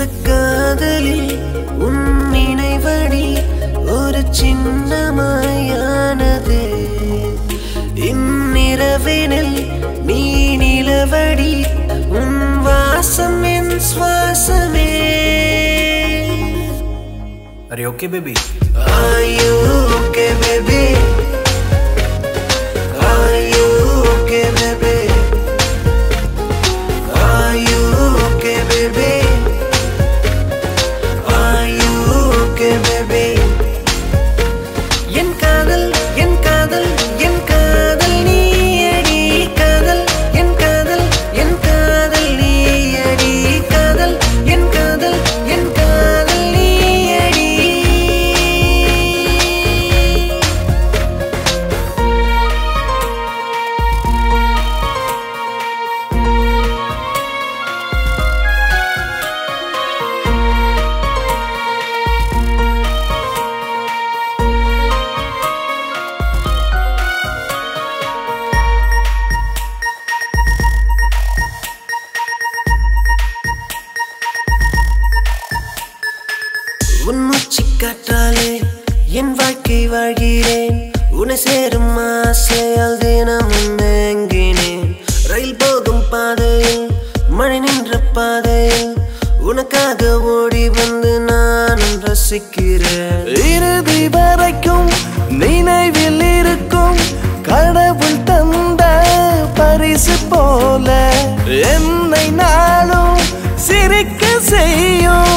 காதலில் உன் நினைவடி ஒரு சின்னமாயானது இந்நிரவினில் நீ நிலவடி உன் வாசம் என் சுவாசமே Are you okay, baby? Are you okay, baby? Are you okay, baby? Are you okay, baby? Are you okay, baby? என் காதல் என் காதல் என் காதல் நீயடி காதல் என் காதல் என் காதல் நீயடி காதல் என் காதல் என் காதல் நீயடி உன் மூச்சு காற்றாலே என் வாழ்க்கை வாழ்கிறேன் உன்னை சேரும் ஆசையால் தினமும் ஏங்கினேன் ரயில் போகும் பாதையில் மழை நின்ற பாதையில் உனக்காக ஓடி வந்து நானும் ரசிக்கிறேன் இறுதி வரைக்கும் நினைவில் இருக்கும் கடவுள் தந்த பரிசு போல என்னை நாளும் சிரிக்க செய்யும்